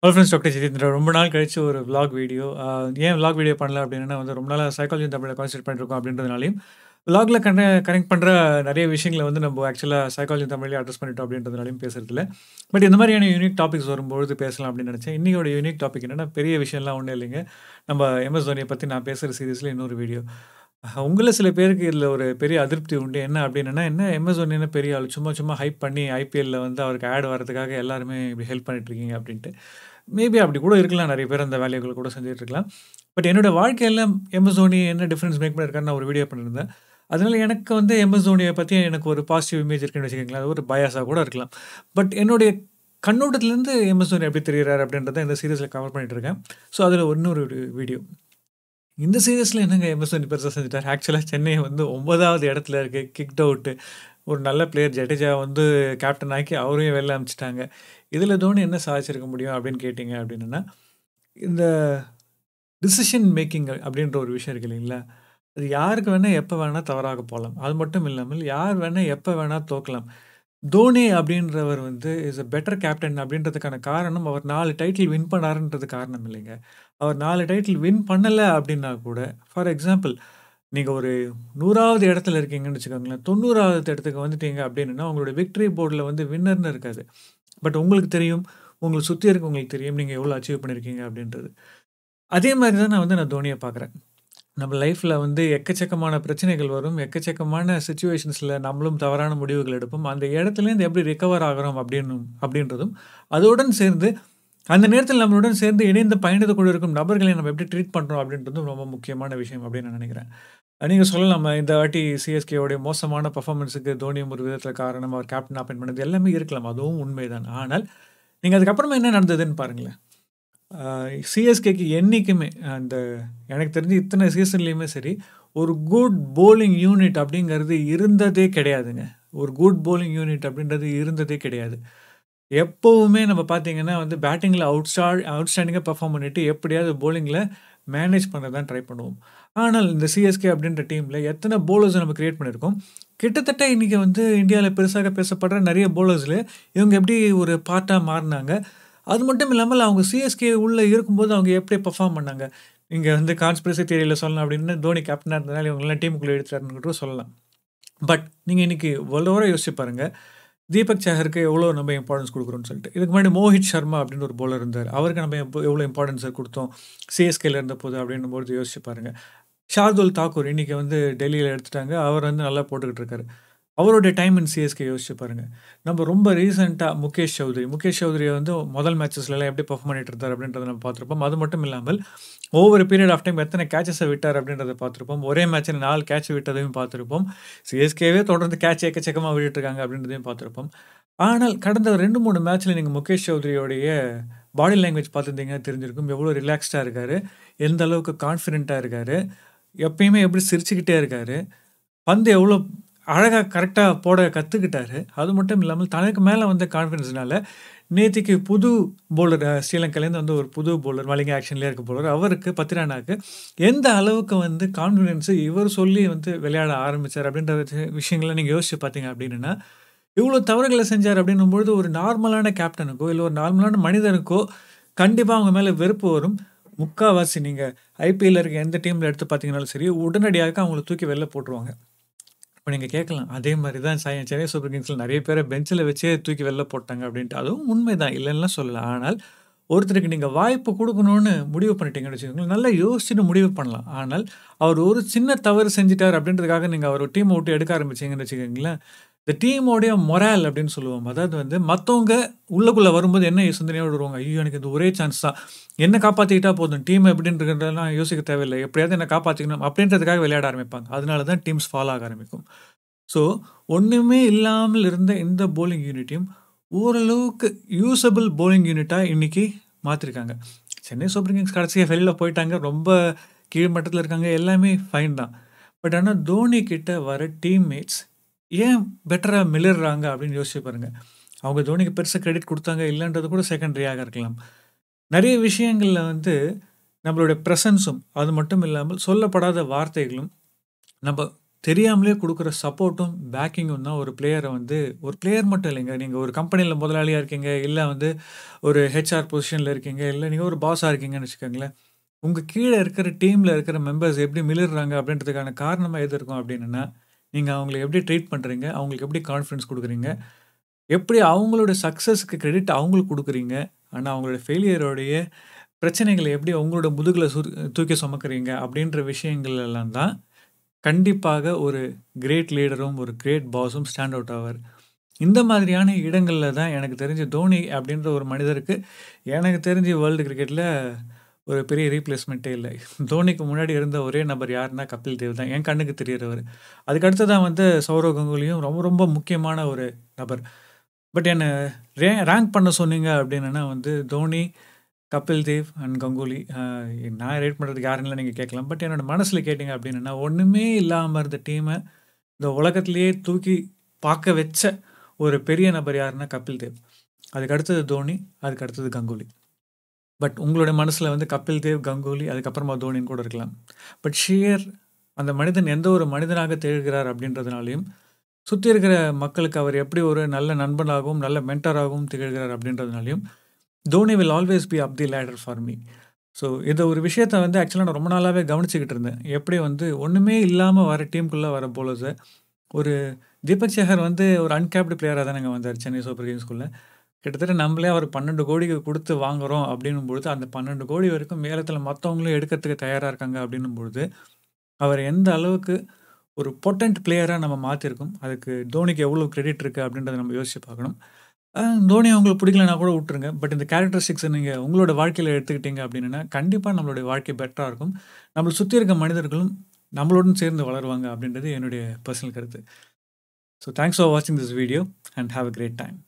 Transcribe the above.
Hello friends doctor Jitendra ரொம்ப நாள் கழிச்சு ஒரு vlog வீடியோ ஏன் vlog வீடியோ பண்ணல அப்படின்னா வந்து ரொம்ப நாளாக சைக்காலஜி தமிழில் கான்சென்ட்ரேட் பண்ணிருக்கோம் அப்படின்றதுனாலையும் vlogல கண்ட கனெக்ட் பண்ணுற நிறைய விஷயங்களை வந்து நம்ம ஆக்சுவலாக சைக்காலஜி தமிழ்லேயே அட்ரஸ் பண்ணிட்டோம் அப்படின்றதுனாலையும் பேசுறதில்ல பட் இந்த மாதிரியான யூனிக் டாபிக்ஸ் வரும்பொழுது பேசலாம் அப்படின்னு நினச்சேன் இன்றைக்கோட யூனிக் டாபிக் என்னன்னா பெரிய விஷயம்லாம் ஒன்றும் இல்லைங்க நம்ம எம்எஸ் தோனியை பற்றி நான் பேசுகிற சீரியஸில் இன்னொரு வீடியோ உங்கள சில பேருக்கு இதில் ஒரு பெரிய அதிருப்தி உண்டு என்ன அப்படின்னா என்ன எம்எஸ் தோனி என்ன பெரிய ஆள் சும்மா சும்மா ஹைப் பண்ணி ஐபிஎல்ல வந்து அவருக்கு ஆட் வரதுக்காக எல்லாருமே இப்படி ஹெல்ப் பண்ணிட்டு இருக்கீங்க அப்படின்ட்டு மேபி அப்படி கூட இருக்கலாம் நிறைய பேர் அந்த வேலைகள் கூட செஞ்சுட்டு இருக்கலாம் பட் என்னோட வாழ்க்கையில் எம்எஸ் தோனி என்ன டிஃப்ரென்ஸ் மேக் பண்ணியிருக்காருன்னு நான் ஒரு வீடியோ பண்ணியிருந்தேன் அதனால எனக்கு வந்து எம்எஸ் தோனியை பற்றி எனக்கு ஒரு பாசிட்டிவ் இமேஜ் இருக்குன்னு வச்சுக்கோங்களேன் அது ஒரு பயாஸாக கூட இருக்கலாம் பட் என்னுடைய கண்ணோட்டத்துலேருந்து எம்எஸ் தோனி எப்படி தெரிகிறாரு அப்படின்றத இந்த சீரியஸில் கவர் பண்ணிட்டு இருக்கேன் ஸோ அதில் இன்னொரு வீடியோ இந்த சீரியஸில் என்னங்க எம்எஸ் தோனி பெருசாக செஞ்சுட்டார் ஆக்சுவலாக சென்னை வந்து ஒன்பதாவது இடத்துல இருக்கு கிக்ட் அவுட்டு ஒரு நல்ல பிளேயர் ஜடேஜா வந்து கேப்டன் ஆக்கி அவரையும் வெளில அனுப்பிச்சிட்டாங்க இதில் தோனி என்ன சாதிச்சிருக்க முடியும் அப்படின்னு கேட்டிங்க அப்படின்னா இந்த டிசிஷன் மேக்கிங் அப்படின்ற ஒரு விஷயம் இருக்கு இல்லைங்களா அது யாருக்கு வேணால் எப்போ வேணால் தவறாக போகலாம் அது மட்டும் இல்லாமல் யார் வேணால் எப்போ வேணால் தோக்கலாம் தோனி அப்படின்றவர் வந்து இஸ் அ பெட்டர் கேப்டன் அப்படின்றதுக்கான காரணம் அவர் நாலு டைட்டில் வின் பண்ணாருன்றது காரணம் இல்லைங்க அவர் நாலு டைட்டில் வின் பண்ணலை அப்படின்னா கூட ஃபார் எக்ஸாம்பிள் நீங்கள் ஒரு நூறாவது இடத்துல இருக்கீங்கன்னு வச்சுக்கோங்களேன் தொண்ணூறாவது இடத்துக்கு வந்துட்டீங்க அப்படின்னா உங்களோட விக்டரி போர்டில் வந்து வின்னர்னு இருக்காது பட் உங்களுக்கு தெரியும் உங்களுக்கு சுற்றி இருக்க உங்களுக்கு தெரியும் நீங்கள் எவ்வளோ அச்சீவ் பண்ணியிருக்கீங்க அப்படின்றது அதே மாதிரி தான் நான் வந்து நான் தோனியை பார்க்குறேன் நம்ம லைஃப்பில் வந்து எக்கச்சக்கமான பிரச்சனைகள் வரும் எக்கச்சக்கமான சுச்சுவேஷன்ஸில் நம்மளும் தவறான முடிவுகள் எடுப்போம் அந்த இடத்துலேருந்து எப்படி ரிகவர் ஆகிறோம் அப்படின்னு அப்படின்றதும் அதோடன் சேர்ந்து அந்த நேரத்தில் நம்மளுடன் சேர்ந்து இணைந்து பயணித்து கொண்டு இருக்கும் நபர்களை நம்ம எப்படி ட்ரீட் பண்ணுறோம் அப்படின்றதும் ரொம்ப முக்கியமான விஷயம் அப்படின்னு நான் நினைக்கிறேன் நீங்கள் சொல்லலாமா இந்த வாட்டி சிஎஸ்கேவுடைய மோசமான பர்ஃபார்மன்ஸுக்கு தோனியும் ஒரு விதத்தில் காரணம் அவர் கேப்டன் அப்பாயின் பண்ணது எல்லாமே இருக்கலாம் அதுவும் உண்மைதான் ஆனால் நீங்கள் அதுக்கப்புறமா என்ன நடந்ததுன்னு பாருங்களேன் சிஎஸ்கேக்கு என்றைக்குமே அந்த எனக்கு தெரிஞ்சு இத்தனை சீசன்லேயுமே சரி ஒரு குட் போலிங் யூனிட் அப்படிங்கிறது இருந்ததே கிடையாதுங்க ஒரு குட் போலிங் யூனிட் அப்படின்றது இருந்ததே கிடையாது எப்போவுமே நம்ம பார்த்தீங்கன்னா வந்து பேட்டிங்கில் அவுட் ஸ்டார் அவுட்ஸ்டாண்டிங்காக பர்ஃபார்ம் பண்ணிவிட்டு எப்படியாவது போலிங்கில் மேனேஜ் பண்ண தான் ட்ரை பண்ணுவோம் ஆனால் இந்த சிஎஸ்கே அப்படின்ற டீமில் எத்தனை போலர்ஸ் நம்ம க்ரியேட் பண்ணியிருக்கோம் கிட்டத்தட்ட இன்றைக்கி வந்து இந்தியாவில் பெருசாக பேசப்படுற நிறைய போலர்ஸில் இவங்க எப்படி ஒரு பார்ட்டாக மாறினாங்க அது மட்டும் இல்லாமல் அவங்க சிஎஸ்கே உள்ளே இருக்கும்போது அவங்க எப்படி பர்ஃபார்ம் பண்ணாங்க இங்கே வந்து கான்ஸ்பிரசி தியரியில் சொல்லலாம் அப்படின்னு தோனி கேப்டனாக இருந்தனால இவங்கெல்லாம் டீமுக்குள்ளே எடுத்துட்டாருன்னு கூட சொல்லலாம் பட் நீங்கள் இன்றைக்கி வல்லவரை யோசிச்சு பாருங்கள் தீபக் சேகருக்கு எவ்வளோ நம்ம இம்பார்ட்டன்ஸ் கொடுக்குறோம்னு சொல்லிட்டு இதுக்கு முன்னாடி மோஹித் சர்மா அப்படின்னு ஒரு போலர் இருந்தார் அவருக்கு நம்ம எவ்வளோ இம்பார்ட்டன்ஸ் கொடுத்தோம் சிஎஸ்கேல இருந்த போது அப்படின்னும் போது யோசிச்சு பாருங்கள் ஷார்துல் தாக்கூர் இன்றைக்கி வந்து டெல்லியில் எடுத்துட்டாங்க அவர் வந்து நல்லா போட்டுக்கிட்டு இருக்காரு அவருடைய டைம் இன் சிஎஸ்கே யோசிச்சு பாருங்கள் நம்ம ரொம்ப ரீசெண்டாக முகேஷ் சௌத்ரி முகேஷ் சௌத்ரியை வந்து முதல் மேட்சஸ்லாம் எப்படி பர்ஃபார்ம் பண்ணிட்டு இருந்தார் அப்படின்றத நம்ம பார்த்துருப்போம் அது மட்டும் இல்லாமல் ஒவ்வொரு பீரியட் ஆஃப் டைம் எத்தனை கேச்சஸை விட்டார் அப்படின்றத பார்த்துருப்போம் ஒரே மேட்ச்சில் நாலு கேட்ச் விட்டதையும் பார்த்துருப்போம் சிஎஸ்கேவே தொடர்ந்து கேட்ச் எக்கச்சக்கமாக விட்டுருக்காங்க அப்படின்றதையும் பார்த்துருப்போம் ஆனால் கடந்த ரெண்டு மூணு மேட்ச்சில் நீங்கள் முகேஷ் சௌத்ரியோடைய பாடி லாங்குவேஜ் பார்த்துருந்தீங்கன்னா தெரிஞ்சிருக்கும் எவ்வளோ ரிலாக்ஸ்டாக இருக்கார் எந்த அளவுக்கு கான்ஃபிடென்ட்டாக இருக்கார் எப்பயுமே எப்படி சிரிச்சுக்கிட்டே இருக்கார் பந்து எவ்வளோ அழகாக கரெக்டாக போட கற்றுக்கிட்டாரு அது மட்டும் இல்லாமல் தனக்கு மேலே வந்த கான்ஃபிடன்ஸ்னால நேற்றுக்கு புது போலர் ஸ்ரீலங்காலேருந்து வந்து ஒரு புது போலர் மலிங்க ஆக்ஷன்லேயே இருக்க போலர் அவருக்கு பத்திரானாக்கு எந்த அளவுக்கு வந்து கான்ஃபிடென்ஸு இவர் சொல்லி வந்து விளையாட ஆரம்பித்தார் அப்படின்ற விஷயங்களை நீங்கள் யோசிச்சு பார்த்தீங்க அப்படின்னா இவ்வளோ தவறுகளை செஞ்சார் அப்படின்னும்பொழுது ஒரு நார்மலான கேப்டனுக்கோ இல்லை ஒரு நார்மலான மனிதனுக்கோ கண்டிப்பாக அவங்க மேலே வெறுப்பு வரும் முக்கால்வாசி நீங்கள் ஐபிஎல்ல இருக்க எந்த டீமில் எடுத்து பார்த்தீங்கனாலும் சரி உடனடியாக அவங்கள தூக்கி வெளில போட்டுருவாங்க இப்போ நீங்கள் கேட்கலாம் அதே மாதிரி தான் சென்னை சூப்பர் கிங்ஸில் நிறைய பேரை பெஞ்சில் வச்சே தூக்கி வெளில போட்டாங்க அப்படின்ட்டு அதுவும் உண்மை தான் இல்லைன்னா சொல்லலாம் ஆனால் ஒருத்தருக்கு நீங்கள் வாய்ப்பு கொடுக்கணும்னு முடிவு பண்ணிட்டீங்கன்னு வச்சுக்கோங்களேன் நல்லா யோசிச்சுட்டு முடிவு பண்ணலாம் ஆனால் அவர் ஒரு சின்ன தவறு செஞ்சிட்டார் அப்படின்றதுக்காக நீங்கள் அவர் டீமை விட்டு எடுக்க ஆரம்பிச்சிங்கன்னு வச்சுக்கோங்களேன் இந்த டீமோடைய மொரால் அப்படின்னு சொல்லுவோம் அதாவது வந்து மற்றவங்க உள்ளுக்குள்ளே வரும்போது என்ன சிந்தனையோடு வருவாங்க ஐயோ எனக்கு இது ஒரே சான்ஸ் தான் என்ன காப்பாற்றிக்கிட்டா போதும் டீம் எப்படின்றதெல்லாம் யோசிக்க தேவையில்லை எப்படியாவது என்ன காப்பாற்றிக்கணும் அப்படின்றதுக்காக விளையாட ஆரம்பிப்பாங்க அதனால தான் டீம்ஸ் ஃபாலோ ஆக ஆரம்பிக்கும் ஸோ ஒன்றுமே இல்லாமல் இருந்த இந்த போலிங் யூனிட்டையும் ஓரளவுக்கு யூஸபிள் போலிங் யூனிட்டாக இன்றைக்கி மாற்றிருக்காங்க சென்னை சூப்பர் கிங்ஸ் கடைசியாக வெளியில் போயிட்டாங்க ரொம்ப கீழ்மட்டத்தில் இருக்காங்க எல்லாமே ஃபைன் தான் பட் ஆனால் தோனி கிட்ட வர டீம்மேட்ஸ் ஏன் பெட்டராக மிளறாங்க அப்படின்னு யோசிச்சு பாருங்கள் அவங்க தோனிக்கு பெருசாக கிரெடிட் கொடுத்தாங்க இல்லைன்றது கூட செகண்டரியாக இருக்கலாம் நிறைய விஷயங்களில் வந்து நம்மளுடைய ப்ரெசன்ஸும் அது மட்டும் இல்லாமல் சொல்லப்படாத வார்த்தைகளும் நம்ம தெரியாமலே குடுக்குற சப்போர்ட்டும், பேக்கிங்கும் தான் ஒரு பிளேயர வந்து ஒரு பிளேயர் மட்டும் இல்லைங்க. நீங்க ஒரு கம்பெனில முதலாளியா இருக்கீங்க, இல்ல வந்து ஒரு ஹெச்ஆர் பொசிஷன்ல இருக்கீங்க, இல்ல நீங்க ஒரு பாஸா இருக்கீங்கன்னு வச்சுக்கோங்களேன். உங்க கீழ இருக்கிற டீம்ல இருக்கிற மெம்பர்ஸ் எப்படி மிளிர்றாங்க அப்படின்றதுக்கான காரணமா எது இருக்கும் அப்படின்னன்னா, நீங்க அவங்கள எப்படி ட்ரீட் பண்றீங்க, அவங்களுக்கு எப்படி கான்ஃபிடன்ஸ் குடுக்குறீங்க, எப்படி அவங்களோட சக்சஸ்க்கு கிரெடிட் அவங்களுக்கு குடுக்குறீங்க, ஆனா அவங்களோட ஃபெயிலியரோடைய பிரச்சனைகள எப்படி உங்களோட முதுகுல சு தூக்கி சுமக்குறீங்க அப்படின்ற விஷயங்கள் எல்லாம் தான் கண்டிப்பாக ஒரு கிரேட் லீடரும், ஒரு கிரேட் பாஸும் ஸ்டாண்ட் அவுட் ஆவாரு. இந்த மாதிரியான இடங்கள்ல தான் எனக்கு தெரிஞ்சு தோனி அப்படின்ற ஒரு மனிதருக்கு எனக்கு தெரிஞ்சு வேர்ல்டு கிரிக்கெட்ல ஒரு பெரிய ரீப்ளேஸ்மெண்ட்டே இல்ல. தோனிக்கு முன்னாடி இருந்த ஒரே நபர் யாருன்னா கபில் தேவ் தான். என் கண்ணுக்கு தெரியறவரு. அதுக்கு அடுத்ததா வந்து சௌரவ் கங்குலியும் ரொம்ப ரொம்ப முக்கியமான ஒரு நபர். பட் என்ன ரே ரேங்க் பண்ண சொன்னீங்க அப்படின்னன்னா வந்து தோனி, கபில் தேவ் அண்ட் கங்குலி. அ நான் ரேட் பண்றதுக்கு யாருன்னுலாம் நீங்க கேட்கலாம். பட் என்னோட மனசுல கேட்டீங்க அப்படின்னன்னா, ஒண்ணுமே இல்லாம இருந்த டீம இந்த உலகத்திலேயே தூக்கி பார்க்க வச்ச ஒரு பெரிய நபர் யாருன்னா கபில் தேவ். அதுக்கு அடுத்தது தோனி, அதுக்கு அடுத்தது கங்குலி. பட் உங்களுடைய மனசுல வந்து கபில் தேவ், கங்குலி அதுக்கப்புறமா தோனின்னு கூட இருக்கலாம். பட் ஷியர் அந்த மனிதன் எந்த ஒரு மனிதனாக திகழ்கிறார் அப்படின்றதுனாலயும், சுத்தி இருக்கிற மக்களுக்கு அவர் எப்படி ஒரு நல்ல நண்பனாகவும், நல்ல மென்டாராகவும் திகழ்கிறார் அப்படின்றதுனாலயும், Dhoni will always be up the ladder for me. So இந்த ஒரு விஷயத்த வந்து ஆக்சுவலா நான் ரொம்ப நாளாவே கவனிச்சுக்கிட்டு இருந்தேன். எப்படி வந்து ஒண்ணுமே இல்லாம வர டீமுக்குள்ள வர பவுலர்ஸ ஒரு தீபக் சேகர் வந்து ஒரு அன்கேப்டு பிளேயரா தானங்க வந்தாரு சென்னை சூப்பர் கிங்ஸ்குள்ள. கிட்டத்தட்ட நம்மளே அவர் 12,00,00,000 குடுத்து வாங்குறோம் அப்படின்னும் பொழுது, அந்த 12,00,00,000 வரைக்கும் மேலத்துல மத்தவங்களும் எடுக்கறதுக்கு தயாரா இருக்காங்க அப்படின்னும் பொழுது, அவர் எந்த அளவுக்கு ஒரு பொட்டன்ட் பிளேயரா நம்ம மாத்தியிருக்கோம். அதுக்கு தோனிக்கு எவ்வளோ கிரெடிட் இருக்கு அப்படின்றத நம்ம யோசிச்சு பார்க்கணும். அ தோனி உங்களுக்கு பிடிக்கலனா கூட விட்டுருங்க. பட் இந்த கேரக்டரிஸ்டிக்ஸ நீங்க உங்களோட வாழ்க்கையில எடுத்துக்கிட்டீங்க அப்படின்னன்னா, கண்டிப்பா நம்மளுடைய வாழ்க்கை பெட்டரா இருக்கும். நம்மள சுத்தி இருக்க மனிதர்களும் நம்மளுடன் சேர்ந்து வளருவாங்க அப்படின்றது என்னுடைய பெர்சனல் கருத்து. ஸோ தேங்க்ஸ் ஃபார் வாட்சிங் this video and have a great time.